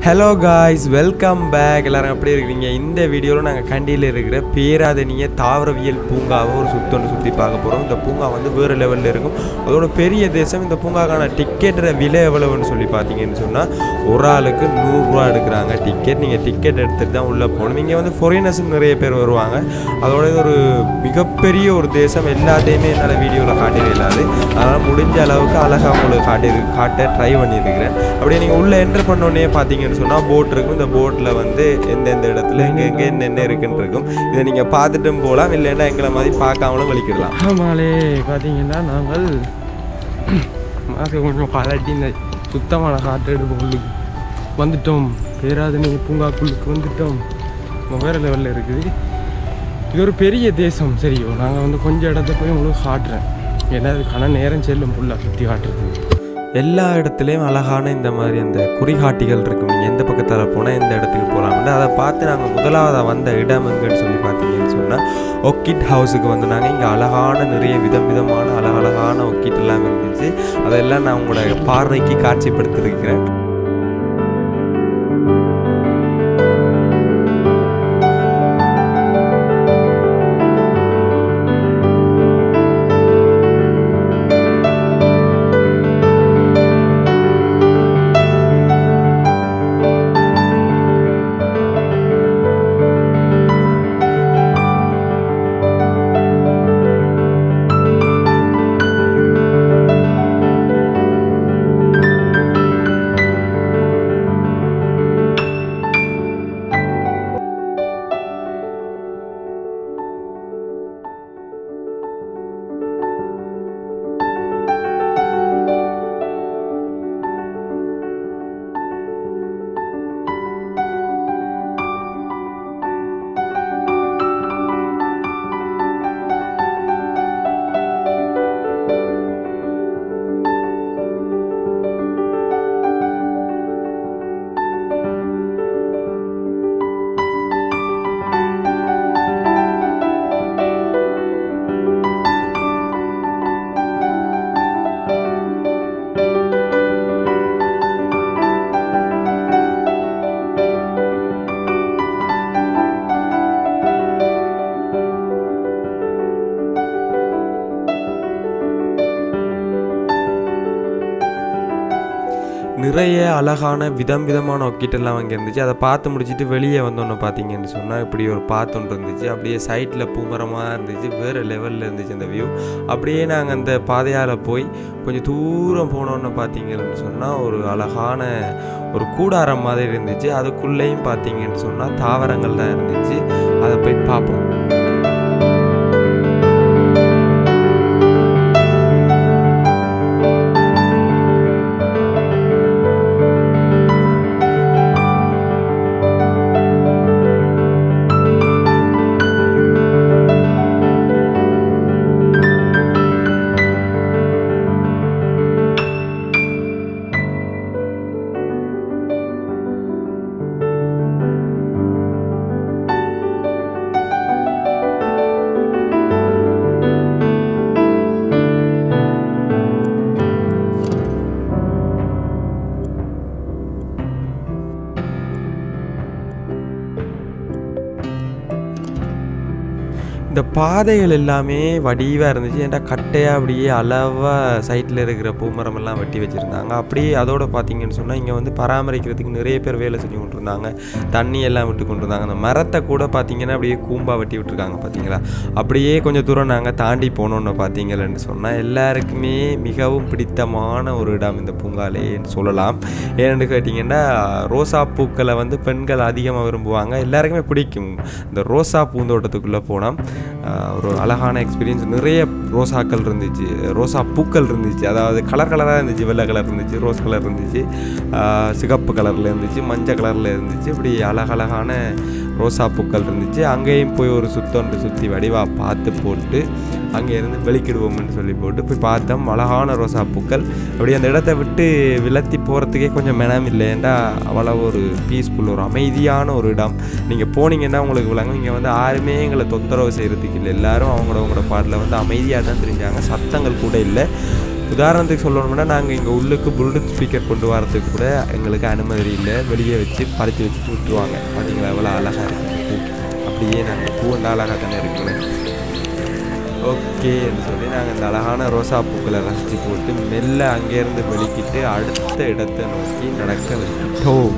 Hello guys welcome back எல்லாரும் எப்படி இருக்கீங்க இந்த வீடியோவில் நாங்கள் கண்டியில் இருக்கிற பேராதனிய தாவரவியல் பூங்காவை ஒரு சுத்தொன்று சுற்றி பார்க்க போகிறோம் இந்த பூங்கா வந்து வேறு லெவலில் இருக்கும் அதோட பெரிய தேசம் இந்த பூங்காக்கான டிக்கெட்டோட விலை எவ்வளவுன்னு சொல்லி பார்த்தீங்கன்னு சொன்னால் ஒரு ஆளுக்கு நூறுரூவா எடுக்கிறாங்க டிக்கெட் நீங்கள் டிக்கெட் எடுத்துகிட்டு தான் உள்ளே போகணும் இங்கே வந்து ஃபாரினர்ஸும் நிறைய பேர் வருவாங்க அதோட இது ஒரு மிகப்பெரிய ஒரு தேசம் எல்லாத்தையுமே என்னால் வீடியோவில் காட்டிட இல்லாது அதனால் முடிஞ்ச அளவுக்கு அழகாக உங்களுக்கு காட்டி காட்ட ட்ரை பண்ணியிருக்கிறேன் அப்படியே நீங்கள் உள்ளே என்டர் பண்ணோடனே பார்த்தீங்கன்னு சொன்னால் போட் இருக்கும் இந்த போட்டில் வந்து எந்தெந்த இடத்துல எங்கே எங்கே என்னென்ன இருக்குன்னு இருக்கும் இதை நீங்கள் பார்த்துட்டும் போகலாம் இல்லைன்னா எங்களை மாதிரி பார்க்காமலும் வலிக்கிடலாம் ஆமாலே பார்த்தீங்கன்னா நாங்கள் மாசை கொஞ்சம் கலட்டி இந்த சுத்தமான காற்று உள்ளுக்கு வந்துட்டோம் பேராதனை பூங்காக்குள்ளுக்கு வந்துட்டோம் நம்ம வேறு லெவலில் இருக்குது இது ஒரு பெரிய தேசம் சரியோ நாங்கள் வந்து கொஞ்சம் இடத்த போய் உங்களுக்கு காட்டுறேன் ஏன்னா அது கன நேரம் செல்லும் ஃபுல்லாக சுற்றி காட்டுறது எல்லா இடத்துலையும் அழகான இந்த மாதிரி அந்த குறிகாட்டிகள் இருக்கும் நீங்கள் எந்த பக்கத்தில் போனால் எந்த இடத்துக்கு போகலாம்னு அதை பார்த்து நாங்கள் முதலாவதாக வந்த இடம் எங்கன்னு சொல்லி பார்த்தீங்கன்னு சொன்னால் ஒக்கிட் ஹவுஸுக்கு வந்து நாங்கள் இங்கே அழகான நிறைய விதம் விதமான அழகழகான ஒக்கிட் எல்லாம் இருந்துச்சு அதெல்லாம் நான் உங்களோட பார்வைக்கு காட்சிப்படுத்திருக்கிறேன் நிறைய அழகான விதம் விதமான ஒக்கிட்டெல்லாம் அங்கே இருந்துச்சு அதை பார்த்து முடிச்சுட்டு வெளியே வந்தோன்னு பார்த்தீங்கன்னு சொன்னால் இப்படி ஒரு பாத்து ஒன்று இருந்துச்சு அப்படியே சைட்டில் பூமரமாக இருந்துச்சு வேறு லெவலில் இருந்துச்சு அந்த வியூ அப்படியே நாங்கள் அந்த பாதையால் போய் கொஞ்சம் தூரம் போனோன்னு பார்த்தீங்கன்னு சொன்னால் ஒரு அழகான ஒரு கூடாரம் மாதிரி இருந்துச்சு அதுக்குள்ளேயும் பார்த்தீங்கன்னு சொன்னால் தாவரங்கள் தான் இருந்துச்சு அதை போய் பார்ப்போம் இந்த பாதைகள் எல்லாமே வடிவாக இருந்துச்சு ஏன்டா கட்டையாக அப்படியே அளவாக சைட்டில் இருக்கிற பூமரம் எல்லாம் வெட்டி வச்சுருந்தாங்க அப்படியே அதோட பார்த்தீங்கன்னு சொன்னால் இங்கே வந்து பராமரிக்கிறதுக்கு நிறைய பேர் வேலை செஞ்சு கொண்டு இருந்தாங்க தண்ணி எல்லாம் விட்டு கொண்டு இருந்தாங்க அந்த மரத்தை கூட பார்த்தீங்கன்னா அப்படியே கூம்பாக வெட்டி விட்டுருக்காங்க பார்த்தீங்களா அப்படியே கொஞ்சம் தூரம் நாங்கள் தாண்டி போனோன்னு பார்த்தீங்கன்னு சொன்னால் எல்லாருக்குமே மிகவும் பிடித்தமான ஒரு இடம் இந்த பூங்காலேன்னு சொல்லலாம் ஏன்னு கேட்டிங்கன்னா ரோசா பூக்களை வந்து பெண்கள் அதிகமாக விரும்புவாங்க எல்லாருக்குமே பிடிக்கும் இந்த ரோசா பூந்தோட்டத்துக்குள்ளே போனால் ஒரு அழகான எக்ஸ்பீரியன்ஸ் நிறைய ரோசாக்கள் இருந்துச்சு ரோசா பூக்கள் இருந்துச்சு அதாவது கலர் கலராக இருந்துச்சு வெள்ளை கலர் இருந்துச்சு ரோஸ் கலர் இருந்துச்சு சிகப்பு கலரில் இருந்துச்சு மஞ்சள் கலரில் இருந்துச்சு இப்படி அழகழகான ரோசா பூக்கள் இருந்துச்சு அங்கேயும் போய் ஒரு சுத்தொன்று சுற்றி வடிவாக பார்த்து போட்டு அங்கேருந்து வெளிக்கிடுவோம்னு சொல்லி போட்டு போய் பார்த்தோம் அழகான ரோசா பூக்கள் அப்படி அந்த இடத்த விட்டு விலத்தி போகிறதுக்கே கொஞ்சம் மெனம் இல்லைண்டா அவ்வளோ ஒரு பீஸ்ஃபுல் ஒரு அமைதியான ஒரு இடம் நீங்கள் போனீங்கன்னா உங்களுக்கு விளங்கும் இங்கே வந்து யாருமே எங்களை தொந்தரவு செய்கிறதுக்கு இல்லை எல்லாரும் அவங்களோட அவங்களோட பாட்டில் வந்து அமைதியாக தான் தெரிஞ்சாங்க சத்தங்கள் கூட இல்லை உதாரணத்துக்கு சொல்லணும்னா நாங்கள் இங்கே உள்ளுக்கு ப்ளூடூத் ஸ்பீக்கர் கொண்டு வரதுக்கு கூட எங்களுக்கு அனுமதி இல்லை வெளியே வச்சு பறித்து வச்சுட்டு விட்டுருவாங்க பார்த்தீங்களா எவ்வளோ அழகாக இருக்குது பூ அப்படியே நாங்கள் பூ வந்து அழகாக தானே இருக்குல்ல ஓகேன்னு சொல்லி நாங்கள் இந்த அழகான ரோசா பூக்களை ரசித்து போட்டு மெல்ல அங்கேருந்து வெளிக்கிட்டு அடுத்த இடத்தை நோக்கி நடக்க வைக்கிட்டோம்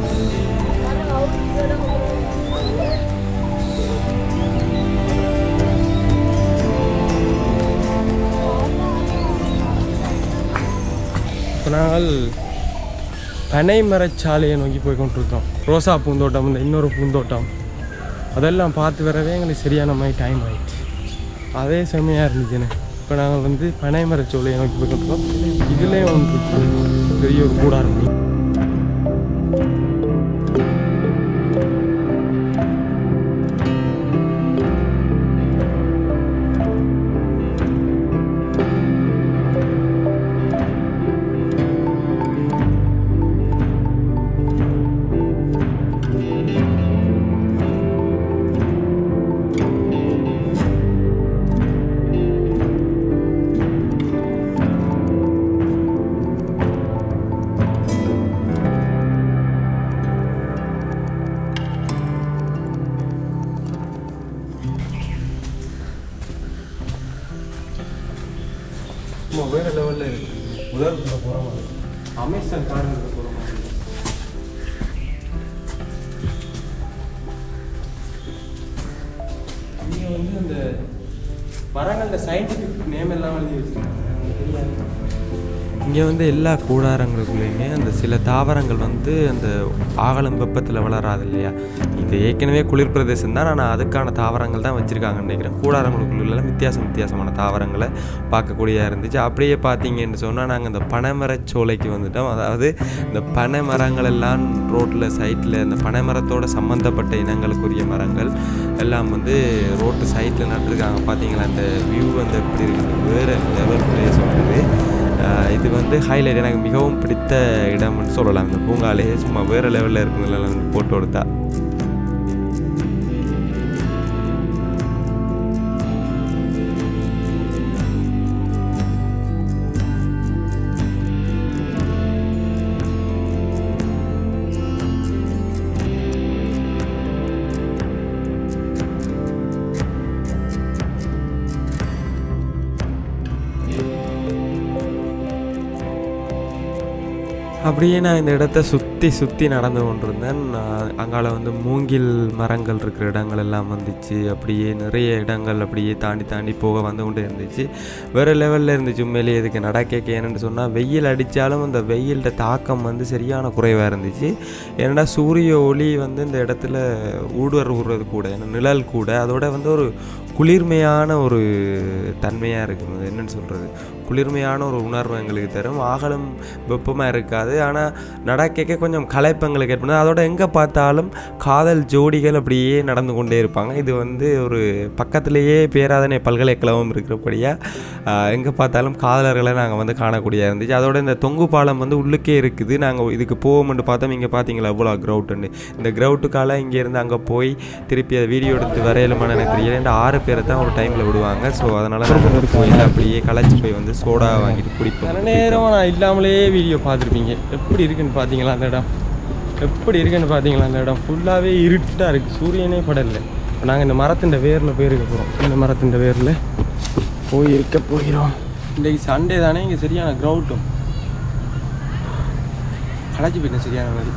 இப்போ நாங்கள் பனை மரச்சாலையை நோக்கி போய் கொண்டிருக்கோம் ரோசா பூந்தோட்டம் இந்த இன்னொரு பூந்தோட்டம் அதெல்லாம் பார்த்து வரவே எங்களுக்கு சரியான மாதிரி டைம் ஆயிடுச்சு அதே செம்மையாக இருந்துச்சுன்னு இப்போ நாங்கள் வந்து பனை மரச்சோலையை நோக்கி போய் கொண்டிருக்கோம் இதுலேயும் ஒன்று இருக்கு. பெரிய ஒரு கூடாரம் சும்மா வேறு லெவலில் இருக்கு உலகத்தில் போகிற மாதிரி அமேசான் காடுகளுக்கு போகிற மாதிரி இங்கே வந்து அந்த மரங்களோட சயின்டிஃபிக் நேம் எல்லாம் எழுதி வச்சுருக்காங்க தெரியாது இங்கே வந்து எல்லா கூடாரங்களுக்குள்ளேயுமே அந்த சில தாவரங்கள் வந்து அந்த ஆகலம் வெப்பத்தில் வளராது இல்லையா இது ஏற்கனவே குளிர் பிரதேசம் தான் ஆனால் அதுக்கான தாவரங்கள் தான் வச்சுருக்காங்கன்னு நினைக்கிறேன் கூடாரங்களுக்குள்ள வித்தியாசம் வித்தியாசமான தாவரங்களை பார்க்கக்கூடியதாக இருந்துச்சு அப்படியே பார்த்தீங்கன்னு சொன்னால் நாங்கள் இந்த பனைமரச் சோலைக்கு வந்துட்டோம் அதாவது இந்த பனை மரங்கள் எல்லாம் ரோட்டில் சைட்டில் இந்த பனை மரத்தோட சம்மந்தப்பட்ட இனங்களுக்குரிய மரங்கள் எல்லாம் வந்து ரோட்டு சைட்டில் நட்டுருக்காங்க பார்த்தீங்களா அந்த வியூ வந்து எப்படி இருக்குது வேறு லெவல் பிளேஸ் வந்து ஆஹ் இது வந்து ஹைலைட் எனக்கு மிகவும் பிடித்த இடம்னு சொல்லலாம் இந்த பூங்காலே சும்மா வேறு லெவலில் இருக்குங்களா வந்து போட்டோ எடுத்தா அப்படியே நான் இந்த இடத்த சுற்றி சுற்றி நடந்து கொண்டிருந்தேன் நான் அங்கால வந்து மூங்கில் மரங்கள் இருக்கிற இடங்கள் எல்லாம் வந்துச்சு அப்படியே நிறைய இடங்கள் அப்படியே தாண்டி தாண்டி போக வந்து கொண்டே இருந்துச்சு வேறு லெவலில் இருந்துச்சு உண்மையிலேயே இதுக்கு நடக்க ஏன்னு சொன்னால் வெயில் அடித்தாலும் அந்த வெயிலோட தாக்கம் வந்து சரியான குறைவாக இருந்துச்சு ஏன்னா சூரிய ஒளி வந்து இந்த இடத்துல ஊடுருவுறது கூட ஏன்னா நிழல் கூட அதோட வந்து ஒரு குளிர்மையான ஒரு தன்மையாக இருக்கும் அது என்னன்னு சொல்கிறது குளிர்மையான ஒரு உணர்வு எங்களுக்கு தரும் ஆகலும் வெப்பமாக இருக்காது ஆனால் நடக்க கொஞ்சம் களைப்பு எங்களுக்கு ஏற்படுது அதோட எங்கே பார்த்தாலும் காதல் ஜோடிகள் அப்படியே நடந்து கொண்டே இருப்பாங்க இது வந்து ஒரு பக்கத்துலேயே பேராதனை பல்கலைக்கழகம் இருக்கிறபடியாக எங்கே பார்த்தாலும் காதலர்களை நாங்கள் வந்து காணக்கூடியதாக இருந்துச்சு அதோட இந்த தொங்கு பாலம் வந்து உள்ளுக்கே இருக்குது நாங்கள் இதுக்கு போவோம்னு பார்த்தோம் இங்கே பார்த்தீங்களா எவ்வளோ க்ரௌட்டுன்னு இந்த க்ரௌட்டுக்கால இங்கேருந்து அங்கே போய் திருப்பி அதை வீடியோ எடுத்து வரையலுமான எனக்கு தெரியல இந்த ஆறு பேரை தான் ஒரு டைமில் விடுவாங்க ஸோ அதனால் நாங்கள் போயில் அப்படியே களைச்சி போய் வந்து சோடா வாங்கிட்டு குடிப்போம் சில நேரம் நான் இல்லாமலே வீடியோ பார்த்துருப்பீங்க எப்படி இருக்குன்னு பார்த்தீங்களா அந்த இடம் எப்படி இருக்குன்னு பார்த்தீங்களா அந்த இடம் ஃபுல்லாகவே இருட்டாக இருக்குது சூரியனே படலை நாங்கள் இந்த மரத்தின் வேரில் போயிருக்க போகிறோம் இந்த மரத்தின் வேரில் போய் இருக்க போகிறோம் இன்றைக்கு சண்டே தானே இங்கே சரியான க்ரௌட்டும் களைச்சி போயிட்டேன் சரியான மாதிரி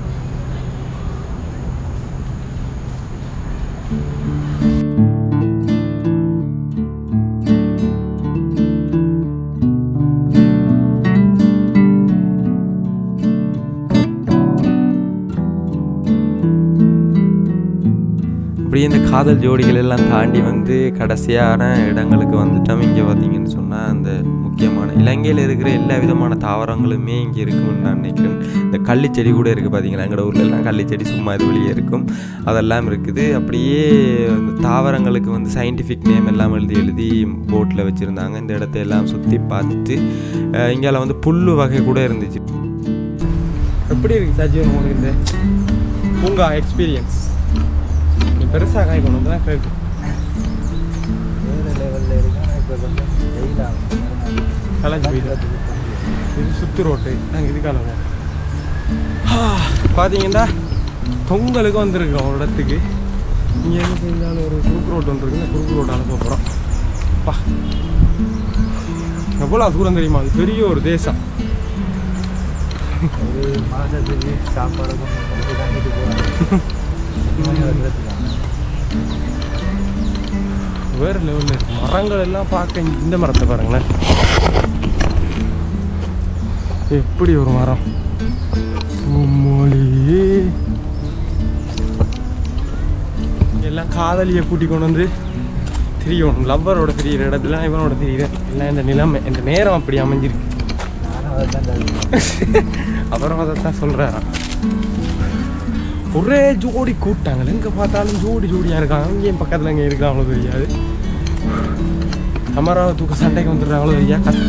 அப்படியே இந்த காதல் ஜோடிகள் எல்லாம் தாண்டி வந்து கடைசியான இடங்களுக்கு வந்துட்டோம் இங்கே பார்த்தீங்கன்னு சொன்னால் அந்த முக்கியமான இலங்கையில் இருக்கிற எல்லா விதமான தாவரங்களுமே இங்கே இருக்கும்னு நான் நினைக்கிறேன் இந்த கள்ளிச்செடி கூட இருக்குது பார்த்தீங்களா எங்களோட ஊர்ல எல்லாம் கள்ளிச்செடி சும்மா இது வெளியே இருக்கும் அதெல்லாம் இருக்குது அப்படியே அந்த தாவரங்களுக்கு வந்து சயின்டிஃபிக் நேம் எல்லாம் எழுதி எழுதி போட்டில் வச்சுருந்தாங்க இந்த இடத்த எல்லாம் சுற்றி பார்த்துட்டு அஹ் இங்கால வந்து புல்லு வகை கூட இருந்துச்சு எப்படி இருக்கு சஜீவன் உங்களுக்கு இந்த பூங்கா எக்ஸ்பீரியன்ஸ் நீ பெருசாக காய் கொண்டு வந்து தான் கேட்கு வேறு லெவலில் இருக்கு ஆனால் இப்போ கொஞ்சம் வெயில் ஆகும் கலைஞ்சு போயிட்டு இது சுத்து ரோட்டு நாங்கள் இதுக்கான போகிறோம் பார்த்தீங்கன்னா பொங்கலுக்கு வந்திருக்கோம் ஒரு இடத்துக்கு இங்கே என்ன செஞ்சாலும் ஒரு குறுக்கு ரோடு வந்துருக்கு இந்த குறுக்கு ரோட்டால் போக போகிறோம் பா எவ்வளோ தூரம் தெரியுமா அது பெரிய ஒரு தேசம் ஒரு மாதத்துக்கு சாப்பாடு கொண்டு வாங்கிட்டு போகிறாங்க வேறு லெவலில் இருக்கு மரங்கள் எல்லாம் பார்க்க இந்த- இந்த மரத்தை பாருங்களேன் எப்படி ஒரு மரம் மொழியே எல்லாம் காதலியை கூட்டி கொண்டு வந்து திரியணும் லவ்வரோட திரியிற இடத்துல இவனோட திரியிறேன் எல்லாம் இந்த நிலைமை இந்த நேரம் அப்படி அமைஞ்சிருக்கு நானும் அதை தான் தருவேன் அப்புறம் அதைத்தான் சொல்கிறாராம் ஒரே ஜோடி கூட்டாங்க எங்கே பார்த்தாலும் ஜோடி ஜோடியாக இருக்காங்க இங்கேயும் பக்கத்தில் எங்கே இருக்காங்களோ தெரியாது அமராவதி தூக்க சண்டைக்கு வந்துடுறாங்களோ தெரியா கஷ்ட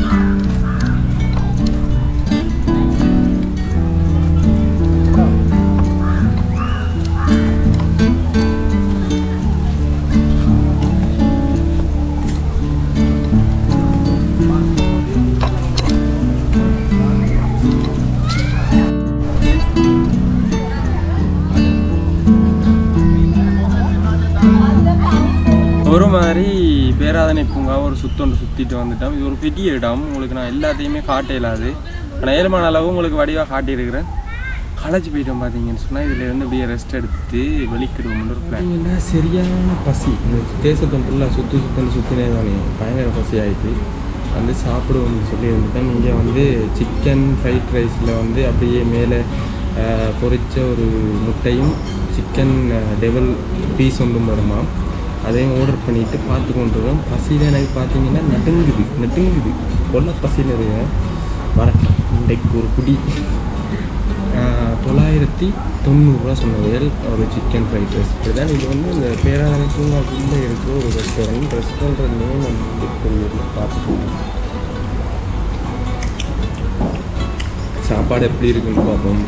ஒரு மாதிரி பேராதனை பூங்கா ஒரு சுத்தொண்டு சுற்றிட்டு வந்துட்டோம் இது ஒரு பெரிய இடம் உங்களுக்கு நான் எல்லாத்தையுமே காட்ட இயலாது ஆனால் ஏழுமான அளவு உங்களுக்கு வடிவாக காட்டியிருக்கிறேன் களைச்சி போயிட்டோம் பார்த்தீங்கன்னு சொன்னால் இதில் இருந்து அப்படியே ரெஸ்ட் எடுத்துட்டு வெளிக்கிடுவோம்னு ஒரு பிளான் சரியான பசி இந்த தேசத்தை ஃபுல்லாக சுற்றி சுத்தன்னு சுற்றினே தானே பயங்கர பசி ஆயிட்டு வந்து சாப்பிடுவோம்னு சொல்லி இருந்துட்டேன் இங்கே வந்து சிக்கன் ஃப்ரைட் ரைஸில் வந்து அப்படியே மேலே அஹ், பொரிச்ச ஒரு முட்டையும் சிக்கன் டெவல் பீஸ் ஒன்றும் வருமா அதையும் ஆர்டர் பண்ணிட்டு பார்த்து கொண்டு வரோம் பசியில் எனக்கு பார்த்தீங்கன்னா நடுங்குது நடுங்குது கொல்ல பசியில் இருக்கேன் வரட்டும் இன்றைக்கு ஒரு குடி ஆஹ், தொள்ளாயிரத்தி தொண்ணூறுரூவா சொன்னவையல் ஒரு சிக்கன் ஃப்ரைட் ரைஸ் இதுதான் இது வந்து இந்த பேராதனை பூங்காக்குள்ளே இருக்கிற ஒரு ரெஸ்டாரண்ட் ரெஸ்டாரண்ட் நேம் வந்து கொரியரில் பார்த்துக்கோங்க சாப்பாடு எப்படி இருக்குன்னு பார்ப்போம்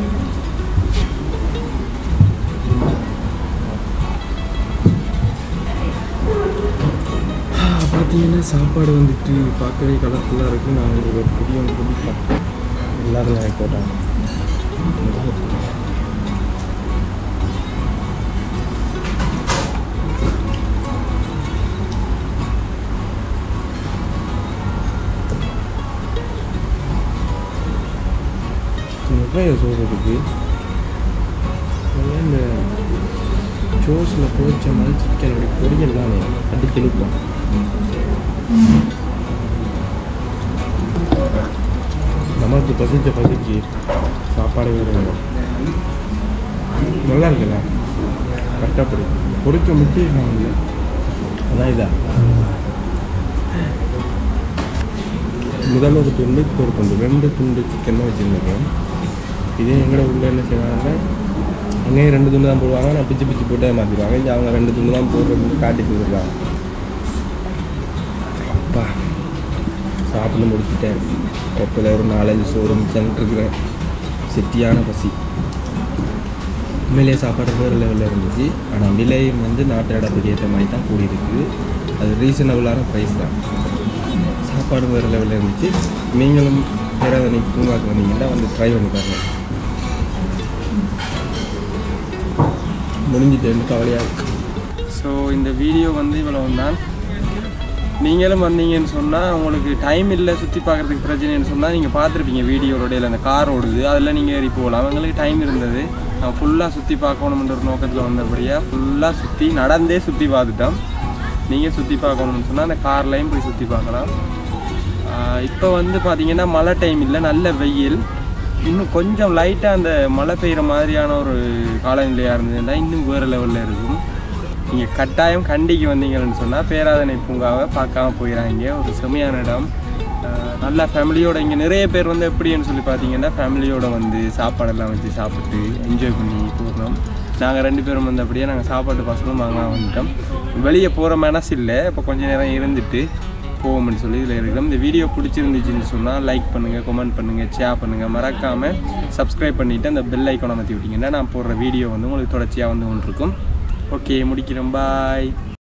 பார்த்தீங்கன்னா சாப்பாடு வந்துட்டு பார்க்கவே கலர்ஃபுல்லாக இருக்குது நான் ஒரு புதிய புதி பார்த்தேன் எல்லாரும் எனக்கு போட்டாங்க நிறைய சோறு இருக்குது இந்த சோஸில் பொரிச்ச மாதிரி சிக்கன் அப்படி பொரியல் தானே அடி தெளிப்போம் நமக்கு பசிச்ச பசிக்கு சாப்பாடு வேணும் நல்லா இருக்குல்ல கரெக்டாக பொடி பொடிக்க முட்டிருக்காங்க அதான் இதா முதல்ல ஒரு துண்டு இப்போ ஒரு துண்டு ரெண்டு துண்டு சிக்கன் தான் வச்சுருந்தேன் இதே எங்கட உள்ள என்ன செய்வாங்க அங்கேயும் ரெண்டு துண்டு தான் போடுவாங்க நான் பிச்சு பிச்சு போட்டே மாற்றிடுவாங்க இங்கே அவங்க ரெண்டு துண்டு தான் போடுறது காட்டி கொடுத்துருக்காங்க அப்பா சாப்பிட்டு முடிச்சுட்டேன் கொப்பில் ஒரு நாலஞ்சு சோறு மிச்சன்ட்டுருக்குறேன் செட்டியான பசி உண்மையிலேயே சாப்பாடு வேறு லெவலில் இருந்துச்சு ஆனால் விலையும் வந்து நாட்டு இடத்துக்கு ஏற்ற மாதிரி தான் கூடியிருக்கு அது ரீசனபிளான ப்ரைஸ் தான் சாப்பாடு வேறு லெவலில் இருந்துச்சு நீங்களும் பேராதனை பூங்காக்கு வந்தீங்கன்னா வந்து ட்ரை பண்ணி பாருங்க முடிஞ்சிட்டு கவலையாக இருக்கு ஸோ இந்த வீடியோ வந்து இவ்வளவு தான் நீங்களும் வந்தீங்கன்னு சொன்னால் உங்களுக்கு டைம் இல்லை சுற்றி பார்க்குறதுக்கு பிரச்சனைன்னு சொன்னால் நீங்கள் பார்த்துருப்பீங்க வீடியோட அந்த கார் ஓடுது அதில் நீங்கள் ஏறி போகலாம் அவங்களுக்கு டைம் இருந்தது நான் ஃபுல்லாக சுற்றி பார்க்கணுன்ற ஒரு நோக்கத்தில் வந்தபடியாக ஃபுல்லாக சுற்றி நடந்தே சுற்றி பார்த்துட்டோம் நீங்கள் சுற்றி பார்க்கணும்னு சொன்னால் அந்த கார்லையும் போய் சுற்றி பார்க்கலாம் இப்போ வந்து பார்த்தீங்கன்னா மழை டைம் இல்லை நல்ல வெயில் இன்னும் கொஞ்சம் லைட்டாக அந்த மழை பெய்கிற மாதிரியான ஒரு காலநிலையாக இருந்ததுன்னா இன்னும் வேறு லெவலில் இருக்கும் நீங்கள் கட்டாயம் கண்டிக்கு வந்தீங்கன்னு சொன்னால் பேராதனை பூங்காவை பார்க்காம போயிடாங்க ஒரு செமையான இடம் ஆஹ் நல்லா ஃபேமிலியோட இங்கே நிறைய பேர் வந்து எப்படின்னு சொல்லி பார்த்தீங்கன்னா ஃபேமிலியோட வந்து சாப்பாடெல்லாம் வச்சு சாப்பிட்டு என்ஜாய் பண்ணி போகிறோம் நாங்கள் ரெண்டு பேரும் வந்து அப்படியே நாங்கள் சாப்பாட்டு பசங்களும் வாங்க வந்துட்டோம் வெளியே போகிற மனசு இல்லை இப்போ கொஞ்ச நேரம் இருந்துட்டு போவோம்னு சொல்லி இதில் இருக்கிறோம் இந்த வீடியோ பிடிச்சிருந்துச்சுன்னு சொன்னால் லைக் பண்ணுங்கள் கமெண்ட் பண்ணுங்கள் ஷேர் பண்ணுங்கள் மறக்காமல் சப்ஸ்கிரைப் பண்ணிவிட்டு அந்த பெல் ஐக்கானை மாற்றி விட்டிங்கன்னா நான் போடுற வீடியோ வந்து உங்களுக்கு தொடர்ச்சியாக வந்து கொண்டு இருக்கும் ஓகே முடிக்கிறோம் பாய்